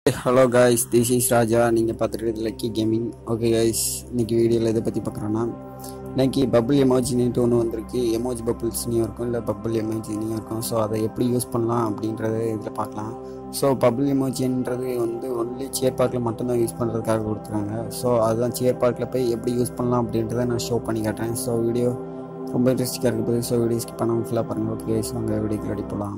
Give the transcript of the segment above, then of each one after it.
hello guys this is Raja நீங்கள் பார்த்துட்டு lucky gaming okay guys இன்னைக்கு வீடியோவில் எதை பற்றி பார்க்குறோன்னா இன்னைக்கு பபுள் எமோஜினிட்டு ஒன்று வந்திருக்கு எமோஜி பபுள்ஸ்னியும் இருக்கும் இல்லை பபுள் எமோஜினியும் இருக்கும் ஸோ அதை எப்படி யூஸ் பண்ணலாம் அப்படின்றத இதில் பார்க்கலாம் ஸோ பபுள் எமோஜின்றது வந்து ஒன்லி சேர் பார்க்கில் மட்டும்தான் யூஸ் பண்ணுறதுக்காக கொடுத்துருக்காங்க ஸோ அதுதான் சேர் பார்க்கில் போய் எப்படி யூஸ் பண்ணலாம் அப்படின்றத நான் ஷோ பண்ணி காட்டுறேன் ஸோ வீடியோ ரொம்ப இன்ட்ரெஸ்டிங்காக இருக்குது ஸோ வீடியோ ஸ்கிப் பண்ணாமல் ஃபுல்லாக பாருங்கள் ஓகே ஸோ உங்கள் வீடியோக்கு ரெடி போகலாம்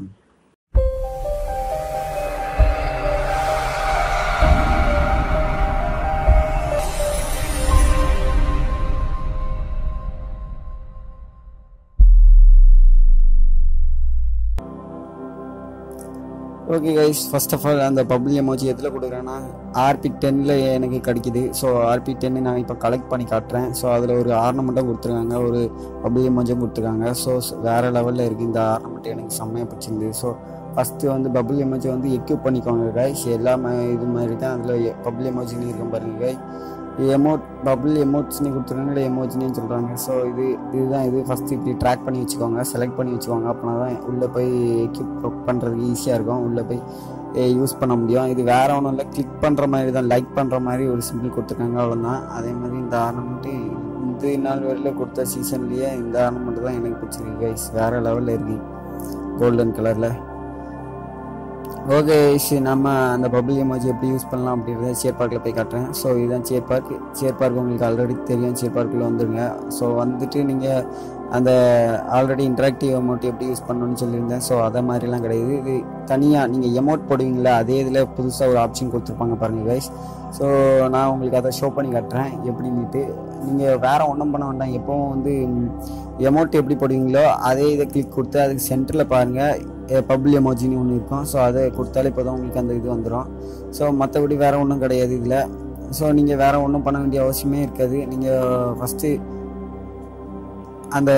okay guys first of all அந்த பப்ளி எமோஜி எதில் கொடுக்குறேன்னா ஆர்பி டென்னில் எனக்கு கிடைக்குது ஸோ ஆர்பி டென்னு நான் இப்போ கலெக்ட் பண்ணி காட்டுறேன் ஸோ அதில் ஒரு ஆர்னமெண்ட்டும் கொடுத்துருக்காங்க ஒரு பப்ளி எமோஜும் கொடுத்துருக்காங்க ஸோ வேறு லெவலில் இருக்குது இந்த ஆர்னமெண்ட் எனக்கு செம்மையாக பிடிச்சிருந்து ஸோ ஃபஸ்ட்டு வந்து பபுள் எமோஜி வந்து எக்யூப் பண்ணிக்கோங்க கைஸ் எல்லாமே இது மாதிரி தான் அதில் பபுள் எமோஜின்னு இருக்கும் பாருங்க கை எமோட் பபுள் எமோட்ஸ்னு கொடுத்துருக்காங்க இல்லை எமோஜினு சொல்கிறாங்க ஸோ இது இதுதான் இது ஃபஸ்ட்டு இப்படி ட்ராக் பண்ணி வச்சுக்கோங்க செலக்ட் பண்ணி வச்சுக்கோங்க அப்படின்னா தான் உள்ளே போய் எக்யூப் பண்ணுறதுக்கு ஈஸியாக இருக்கும் உள்ளே போய் யூஸ் பண்ண முடியும் இது வேற ஒன்றும் இல்லை கிளிக் பண்ணுற மாதிரி தான் லைக் பண்ணுற மாதிரி ஒரு சிம்பிள் கொடுத்துருக்காங்க அவ்வளோதான் அதே மாதிரி இந்த ஆர்னமெண்ட்டு இந்த நாள் வரையில் கொடுத்த சீசன்லேயே இந்த ஆர்னமெண்ட் தான் எனக்கு பிடிச்சிருக்கு கைஸ் வேறு லெவலில் இருக்குது கோல்டன் கலரில் ஓகே நம்ம அந்த பப்ளிக் எமோஜி எப்படி யூஸ் பண்ணலாம் அப்படின்றத சேர் பார்க்கில் போய் காட்டுறேன் ஸோ இதுதான் சேர் பார்க் சேர் பார்க் உங்களுக்கு ஆல்ரெடி தெரியும் சேர் பார்க்கில் வந்துருங்க ஸோ வந்துட்டு நீங்கள் அந்த ஆல்ரெடி இன்ட்ராக்டிவ் அமௌண்ட் எப்படி யூஸ் பண்ணணும்னு சொல்லியிருந்தேன் ஸோ அதை மாதிரிலாம் கிடையாது இது தனியாக நீங்கள் எமௌண்ட் போடுவீங்களா அதே இதில் புதுசாக ஒரு ஆப்ஷன் கொடுத்துருப்பாங்க பாருங்கள் கைஸ் ஸோ நான் உங்களுக்கு அதை ஷோ பண்ணி காட்டுறேன் எப்படின்னுட்டு நீங்கள் வேறு ஒன்றும் பண்ண வேண்டாம் எப்போவும் வந்து எமௌண்ட் எப்படி போடுவீங்களோ அதே இதை கிளிக் கொடுத்து அதுக்கு சென்டரில் பாருங்கள் பப்ளிக் எமோஜின்னு ஒன்று இருக்கும் ஸோ அதை கொடுத்தாலே இப்போ தான் உங்களுக்கு அந்த இது வந்துடும் ஸோ மற்றபடி வேறு ஒன்றும் கிடையாது இதில் ஸோ நீங்கள் வேறு ஒன்றும் பண்ண வேண்டிய அவசியமே இருக்காது நீங்கள் ஃபஸ்ட்டு அந்த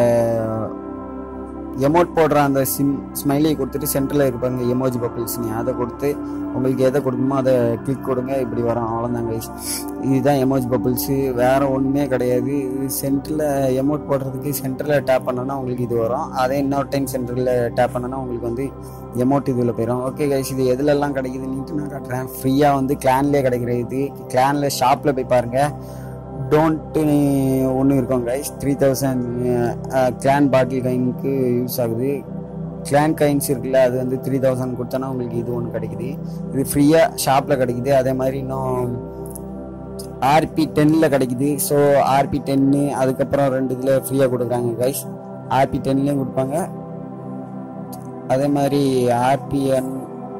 எமோட் போடுற அந்த சிம் ஸ்மைலியை கொடுத்துட்டு சென்டரில் இருப்பாங்க எமோஜி பப்பிள்ஸ்னு அதை கொடுத்து உங்களுக்கு எதை கொடுக்குமோ அதை கிளிக் கொடுங்க இப்படி வரும் அவ்வளோதான் கைஸ் இதுதான் எமோஜி பப்பிள்ஸு வேறு ஒன்றுமே கிடையாது இது சென்டரில் எமோட் போடுறதுக்கு சென்டரில் டேப் பண்ணோன்னா உங்களுக்கு இது வரும் அதே இன்னொரு டைம் சென்டரில் டேப் பண்ணோன்னா உங்களுக்கு வந்து எமௌண்ட் இதில் போயிடும் ஓகே கைஸ் இது எதுலெல்லாம் கிடைக்குதுன்னுட்டு நான் காட்டுறேன் ஃப்ரீயாக வந்து கிளான்லேயே கிடைக்கிற இது கிளானில் ஷாப்பில் போய் பாருங்கள் டோன்ட்டு ஒன்று இருக்கும் guys three thousand clan battle கைனுக்கு யூஸ் ஆகுது கிளான் கைன்ஸ் இருக்குல்ல அது வந்து த்ரீ தௌசண்ட் கொடுத்தோன்னா உங்களுக்கு இது ஒன்று கிடைக்குது இது ஃப்ரீயாக ஷாப்பில் கிடைக்குது அதே மாதிரி இன்னும் ஆர்பி டென்னில் கிடைக்குது ஸோ ஆர்பி டென்னு அதுக்கப்புறம் ரெண்டு இதில் ஃப்ரீயாக கொடுக்குறாங்க கைஸ் ஆர்பி டென்லேயும் கொடுப்பாங்க அதே மாதிரி ஆர்பிஎன்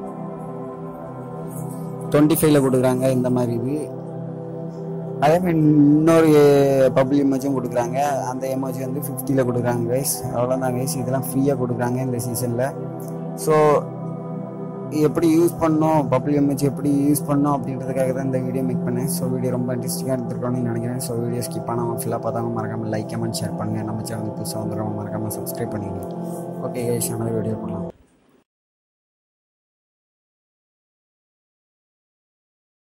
டுவெண்ட்டி ஃபைவ்ல கொடுக்குறாங்க இந்த மாதிரி இது அதே மாதிரி இன்னொரு பப்ளிக் எமோஜும் கொடுக்குறாங்க அந்த எமோஜி வந்து ஃபிஃப்டியில் கொடுக்குறாங்க கைஸ் அவ்வளோதான் கைஸ் இதெல்லாம் ஃப்ரீயாக கொடுக்குறாங்க இந்த சீசனில் ஸோ எப்படி யூஸ் பண்ணோம் பப்ளிக் எமோஜி எப்படி யூஸ் பண்ணோம் அப்படின்றதுக்காக தான் இந்த வீடியோ மேக் பண்ணேன் ஸோ வீடியோ ரொம்ப இன்ட்ரெஸ்டிங்காக இருந்திருக்கோம்னு நினைக்கிறேன் ஸோ வீடியோ ஸ்கிப் பண்ணாமல் ஃபுல்லாக பார்த்தாங்க மறக்காமல் லைக் கமெண்ட் ஷேர் பண்ணுங்கள் நம்ம சேனல் புதுசாக வந்துடுறோம் மறக்காமல் சப்ஸ்கிரைப் பண்ணிடுங்க ஓகே கைஸ் another வீடியோ பண்ணலாம்